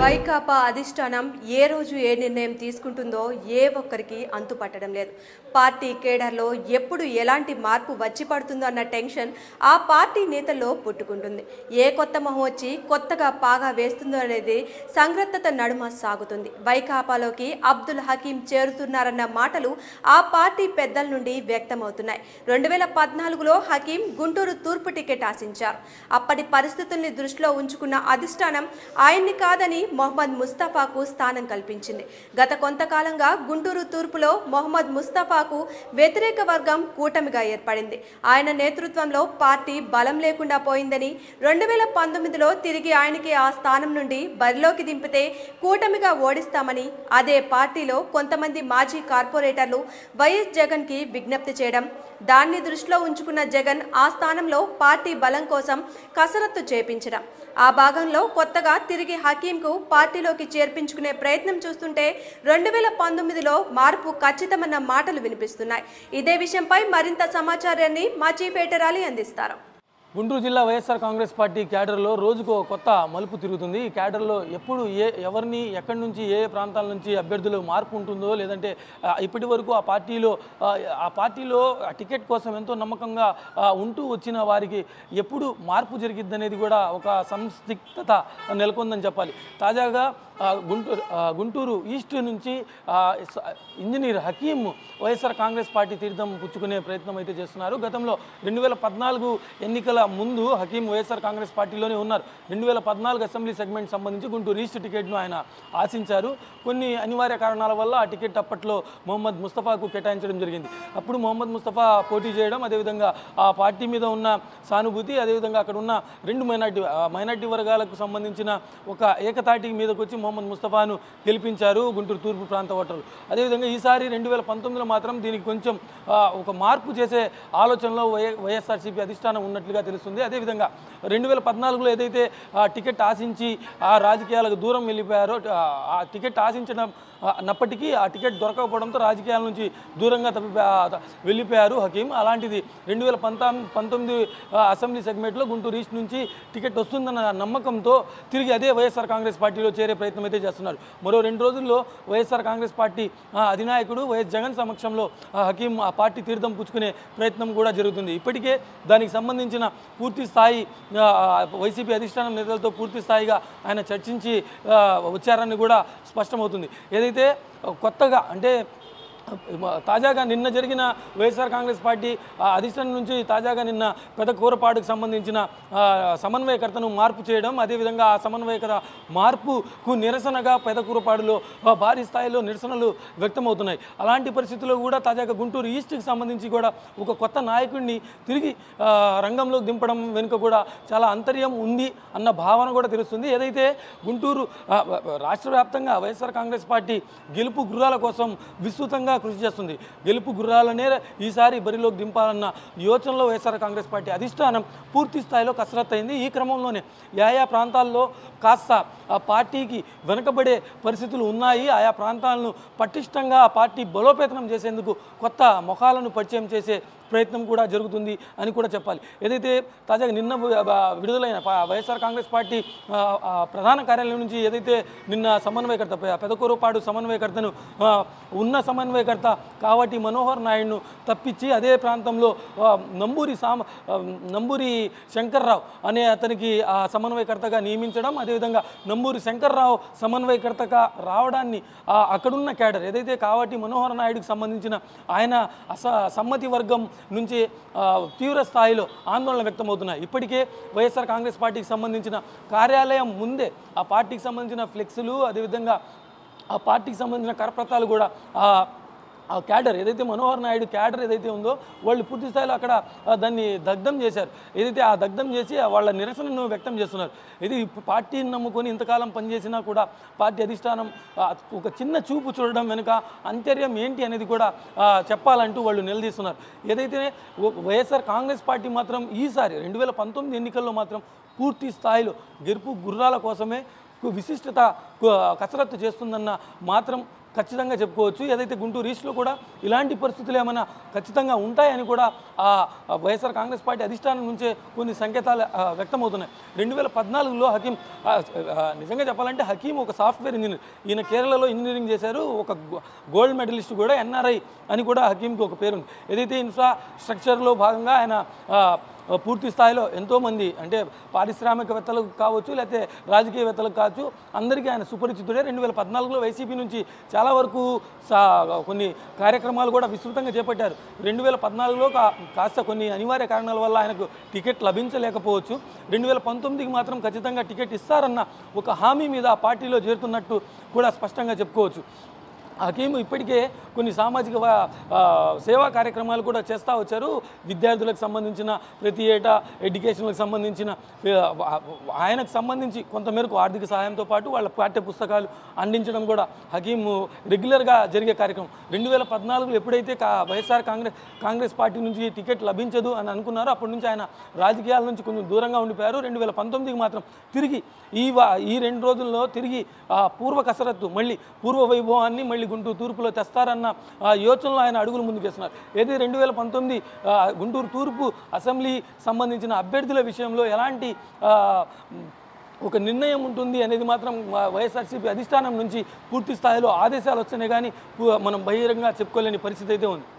వైకాపా అధిష్టానం ఏ రోజు ఏ నిర్ణయం తీసుకుంటుందో ఏ ఒక్కరికి అంతు పట్టడం లేదు పార్టీ కేడర్లో ఎప్పుడు ఎలాంటి మార్పు వచ్చి పడుతుందో అన్న టెన్షన్ ఆ పార్టీ నేతల్లో పుట్టుకుంటుంది ఏ కొత్త మొహం వచ్చి కొత్తగా పాగా వేస్తుందో అనేది సంగ్రత్తత నడుమ సాగుతుంది వైకాపాలోకి అబ్దుల్ హకీం చేరుతున్నారన్న మాటలు ఆ పార్టీ పెద్దల నుండి వ్యక్తమవుతున్నాయి రెండు వేల పద్నాలుగులో హకీం గుంటూరు తూర్పు టికెట్ ఆశించారు అప్పటి పరిస్థితుల్ని దృష్టిలో ఉంచుకున్న అధిష్టానం ఆయన్ని కాదని మొహమ్మద్ ముస్తఫాకు స్థానం కల్పించింది గత కొంతకాలంగా గుంటూరు తూర్పులో మొహమ్మద్ ముస్తఫాకు వ్యతిరేక వర్గం కూటమిగా ఏర్పడింది ఆయన నేతృత్వంలో పార్టీ బలం లేకుండా పోయిందని రెండు వేల పంతొమ్మిదిలో తిరిగి ఆయనకి ఆ స్థానం నుండి బరిలోకి దింపితే కూటమిగా ఓడిస్తామని అదే పార్టీలో కొంతమంది మాజీ కార్పొరేటర్లు వైఎస్ జగన్ కి విజ్ఞప్తి చేయడం దాన్ని దృష్టిలో ఉంచుకున్న జగన్ ఆ స్థానంలో పార్టీ బలం కోసం కసరత్తు చేపించడం ఆ భాగంలో కొత్తగా తిరిగి హకీంకు పార్టీలోకి చేర్పించుకునే ప్రయత్నం చూస్తుంటే రెండు వేల పంతొమ్మిదిలో మార్పు ఖచ్చితమన్న మాటలు వినిపిస్తున్నాయి ఇదే విషయంపై మరింత సమాచారాన్ని మా చీఫ్ ఎడిటర్ అందిస్తారు గుంటూరు జిల్లా వైఎస్ఆర్ కాంగ్రెస్ పార్టీ క్యాడర్లో రోజుకో కొత్త మలుపు తిరుగుతుంది ఈ క్యాడర్లో ఎప్పుడు ఏ ఎవరిని ఎక్కడి నుంచి ఏ ప్రాంతాల నుంచి అభ్యర్థులు మార్పు ఉంటుందో లేదంటే ఆ, ఇప్పటి వరకు ఆ పార్టీలో ఆ, ఆ పార్టీలో ఆ టికెట్ కోసం ఎంతో నమ్మకంగా ఆ, ఉంటూ వచ్చిన వారికి ఎప్పుడు మార్పు జరిగిద్ది అనేది కూడా ఒక సందిగ్ధత నెలకొందని చెప్పాలి తాజాగా ఆ, గుంటూరు ఆ, గుంటూరు ఈస్ట్ నుంచి ఆ, స- ఇంజనీర్ హకీం వైఎస్ఆర్ కాంగ్రెస్ పార్టీ తీర్థం పుచ్చుకునే ప్రయత్నం అయితే చేస్తున్నారు గతంలో రెండు వేల పద్నాలుగు ఎన్నికల ముందు హకీం వైఎస్ఆర్ కాంగ్రెస్ పార్టీలోనే ఉన్నారు రెండు వేల పద్నాలుగు అసెంబ్లీ సెగ్మెంట్ సంబంధించి గుంటూరు ఈస్ట్ టికెట్ను ఆయన ఆశించారు కొన్ని అనివార్య కారణాల వల్ల ఆ టికెట్ అప్పట్లో మొహమ్మద్ ముస్తఫాకు కేటాయించడం జరిగింది అప్పుడు మొహమ్మద్ ముస్తఫా పోటీ చేయడం అదేవిధంగా ఆ పార్టీ మీద ఉన్న సానుభూతి అదేవిధంగా అక్కడ ఉన్న రెండు మైనార్టీ ఆ మైనార్టీ వర్గాలకు సంబంధించిన ఒక ఏకతాటి మీదకి వచ్చి మొహమ్మద్ ముస్తఫాను గెలిపించారు గుంటూరు తూర్పు ప్రాంత ఓటర్లు అదేవిధంగా ఈసారి రెండు వేల పంతొమ్మిదిలో మాత్రం దీనికి కొంచెం ఆ, ఒక మార్పు చేసే ఆలోచనలో వై వైఎస్ఆర్సీపీ అధిష్టానం ఉన్నట్లుగా తెలుస్తుంది అదేవిధంగా రెండు వేల పద్నాలుగులో ఏదైతే ఆ టికెట్ ఆశించి ఆ రాజకీయాలకు దూరం వెళ్ళిపోయారో ఆ, ఆ టికెట్ ఆశించడం ఆ, అన్నప్పటికీ ఆ టికెట్ దొరకకపోవడంతో రాజకీయాల నుంచి దూరంగా తప్పి వెళ్ళిపోయారు హకీం అలాంటిది రెండు వేల పంతొమ్మిది పంతొమ్మిది ఆ, అసెంబ్లీ సెగ్మెంట్లో గుంటూరు ఈస్ట్ నుంచి టికెట్ వస్తుందన్న నమ్మకంతో తిరిగి అదే వైఎస్ఆర్ కాంగ్రెస్ పార్టీలో చేరే ప్రయత్నం అయితే చేస్తున్నారు మరో రెండు రోజుల్లో వైఎస్ఆర్ కాంగ్రెస్ పార్టీ ఆ, అధినాయకుడు వైఎస్ జగన్ సమక్షంలో ఆ, హకీం ఆ పార్టీ తీర్థం పుచ్చుకునే ప్రయత్నం కూడా జరుగుతుంది ఇప్పటికే దానికి సంబంధించిన పూర్తి స్థాయి ఆ, వైసీపీ అధిష్టానం నేతలతో పూర్తి స్థాయిగా ఆయన చర్చించి ఆ, వచ్చారని కూడా స్పష్టమవుతుంది ఏదైతే కొత్తగా అంటే తాజాగా నిన్న జరిగిన వైఎస్ఆర్ కాంగ్రెస్ పార్టీ ఆ, అధిష్టానం నుంచి తాజాగా నిన్న పెద్ద కూరపాటుకు సంబంధించిన ఆ, సమన్వయకర్తను మార్పు చేయడం అదేవిధంగా ఆ సమన్వయకత మార్పుకు నిరసనగా పెద్ద కూరపాడులో ఆ, భారీ స్థాయిలో నిరసనలు వ్యక్తమవుతున్నాయి అలాంటి పరిస్థితుల్లో కూడా తాజాగా గుంటూరు ఈస్ట్కి సంబంధించి కూడా ఒక కొత్త నాయకుడిని తిరిగి ఆ, రంగంలోకి దింపడం వెనుక కూడా చాలా అంతర్యం ఉంది అన్న భావన కూడా తెలుస్తుంది ఏదైతే గుంటూరు ఆ, రాష్ట్ర వ్యాప్తంగా వైఎస్ఆర్ కాంగ్రెస్ పార్టీ గెలుపు గుర్రాల కోసం విస్తృతంగా కృషి చేస్తుంది గెలుపు గుర్రాలనే ఈసారి బరిలోకి దింపాలన్న యోచనలో వైఎస్ఆర్ కాంగ్రెస్ పార్టీ అధిష్టానం పూర్తి స్థాయిలో కసరత్తు అయింది ఈ క్రమంలోనే ఆయా ప్రాంతాల్లో కాస్త ఆ పార్టీకి వెనుకబడే పరిస్థితులు ఉన్నాయి ఆయా ప్రాంతాలను పటిష్టంగా ఆ పార్టీ బలోపేతనం చేసేందుకు కొత్త ముఖాలను పరిచయం చేసే ప్రయత్నం కూడా జరుగుతుంది అని కూడా చెప్పాలి ఏదైతే తాజాగా నిన్న వి- ఆ, విడుదలైన పా- వైఎస్ఆర్ కాంగ్రెస్ పార్టీ ఆ, ఆ, ప్రధాన కార్యాలయం నుంచి ఏదైతే నిన్న సమన్వయకర్త పె- పెదకూరుపాడు సమన్వయకర్తను ఆ, ఉన్న సమన్వయకర్త కావటి మనోహర్ నాయుడును తప్పించి అదే ప్రాంతంలో ఆ, నంబూరి సామ ఆ, నంబూరి శంకర్రావు అనే అతనికి ఆ సమన్వయకర్తగా నియమించడం అదేవిధంగా నంబూరి శంకర్రావు సమన్వయకర్తగా రావడాన్ని ఆ, అక్కడున్న క్యాడర్ ఏదైతే కావటి మనోహర్ నాయుడుకి సంబంధించిన ఆయన అస సమ్మతి వర్గం నుంచి ఆ, తీవ్ర స్థాయిలో ఆందోళన వ్యక్తమవుతున్నాయి ఇప్పటికే వైఎస్ఆర్ కాంగ్రెస్ పార్టీకి సంబంధించిన కార్యాలయం ముందే ఆ పార్టీకి సంబంధించిన ఫ్లెక్సులు అదేవిధంగా ఆ పార్టీకి సంబంధించిన కరపత్రాలు కూడా ఆ ఆ క్యాడర్ ఏదైతే మనోహర్ నాయుడు క్యాడర్ ఏదైతే ఉందో వాళ్ళు పూర్తి స్థాయిలో అక్కడ ఆ, దాన్ని దగ్ధం చేశారు ఏదైతే ఆ దగ్ధం చేసి ఆ వాళ్ళ నిరసనను వ్యక్తం చేస్తున్నారు ఇది పార్టీని నమ్ముకొని ఇంతకాలం పనిచేసినా కూడా పార్టీ అధిష్టానం ఆ, ఒక చిన్న చూపు చూడడం వెనుక అంతర్యం ఏంటి అనేది కూడా ఆ, చెప్పాలంటూ వాళ్ళు నిలదీస్తున్నారు ఏదైతే ఓ- వైఎస్ఆర్ కాంగ్రెస్ పార్టీ మాత్రం ఈసారి రెండు వేల పంతొమ్మిది ఎన్నికల్లో మాత్రం పూర్తి స్థాయిలో గెలుపు గుర్రాల కోసమే కు- విశిష్టత కు- కసరత్తు చేస్తుందన్న మాత్రం ఖచ్చితంగా చెప్పుకోవచ్చు ఏదైతే గుంటూరు ఈస్ట్లో కూడా ఇలాంటి పరిస్థితులు ఏమైనా ఖచ్చితంగా ఉంటాయని కూడా ఆ ఆ వైఎస్ఆర్ కాంగ్రెస్ పార్టీ అధిష్టానం నుంచే కొన్ని సంకేతాలు ఆ, వ్యక్తమవుతున్నాయి రెండు వేల పద్నాలుగులో హకీం ఆ, ఆ, నిజంగా చెప్పాలంటే హకీం ఒక సాఫ్ట్వేర్ ఇంజనీర్ ఈయన కేరళలో ఇంజనీరింగ్ చేశారు ఒక గో- గోల్డ్ మెడలిస్ట్ కూడా ఎన్ఆర్ఐ అని కూడా హకీంకి ఒక పేరుంది ఏదైతే ఇన్ఫ్రాస్ట్రక్చర్లో భాగంగా ఆయన ఆ, పూర్తి స్థాయిలో ఎంతోమంది అంటే పారిశ్రామికవేత్తలకు కావచ్చు లేకపోతే రాజకీయవేత్తలకు కావచ్చు అందరికీ ఆయన సుపరిచితుడే రెండు వేల పద్నాలుగులో వైసీపీ నుంచి చాలా వరకు సా కొన్ని కార్యక్రమాలు కూడా విస్తృతంగా చేపట్టారు రెండు వేల పద్నాలుగులో కా కాస్త కొన్ని అనివార్య కారణాల వల్ల ఆయనకు టికెట్ లభించలేకపోవచ్చు రెండు వేల పంతొమ్మిదికి మాత్రం ఖచ్చితంగా టికెట్ ఇస్తారన్న ఒక హామీ మీద ఆ పార్టీలో చేరుతున్నట్టు కూడా స్పష్టంగా చెప్పుకోవచ్చు హకీం ఇప్పటికే కొన్ని సామాజిక వా- ఆ, సేవా కార్యక్రమాలు కూడా చేస్తూ వచ్చారు విద్యార్థులకు సంబంధించిన ప్రతి ఏటా ఎడ్యుకేషన్లకు సంబంధించిన ఆ, వా- ఆయనకు సంబంధించి కొంతమేరకు ఆర్థిక సహాయంతో పాటు వాళ్ళ పాఠ్య పుస్తకాలు అందించడం కూడా హకీం రెగ్యులర్గా జరిగే కార్యక్రమం రెండు వేల పద్నాలుగులో ఎప్పుడైతే కా వైఎస్ఆర్ కాంగ్రెస్ కాంగ్రెస్ పార్టీ నుంచి టికెట్ లభించదు అని అనుకున్నారో అప్పటి నుంచి ఆయన రాజకీయాల నుంచి కొంచెం దూరంగా ఉండిపోయారు రెండు వేల పంతొమ్మిదికి మాత్రం తిరిగి ఈ వా ఈ రెండు రోజుల్లో తిరిగి ఆ పూర్వ కసరత్తు మళ్ళీ పూర్వ వైభవాన్ని మళ్ళీ గుంటూరు తూర్పులో తెస్తారన్న ఆ యోచనలో ఆయన అడుగులు ముందుకేస్తున్నారు ఏది రెండు వేల పంతొమ్మిది ఆ, గుంటూరు తూర్పు అసెంబ్లీ సంబంధించిన అభ్యర్థుల విషయంలో ఎలాంటి ఆ, ఒక నిర్ణయం ఉంటుంది అనేది మాత్రం వై- వైఎస్ఆర్సీపీ అధిష్టానం నుంచి పూర్తి స్థాయిలో ఆదేశాలు వస్తున్నాయి కానీ పు- మనం బహిరంగంగా చెప్పుకోలేని పరిస్థితి అయితే ఉంది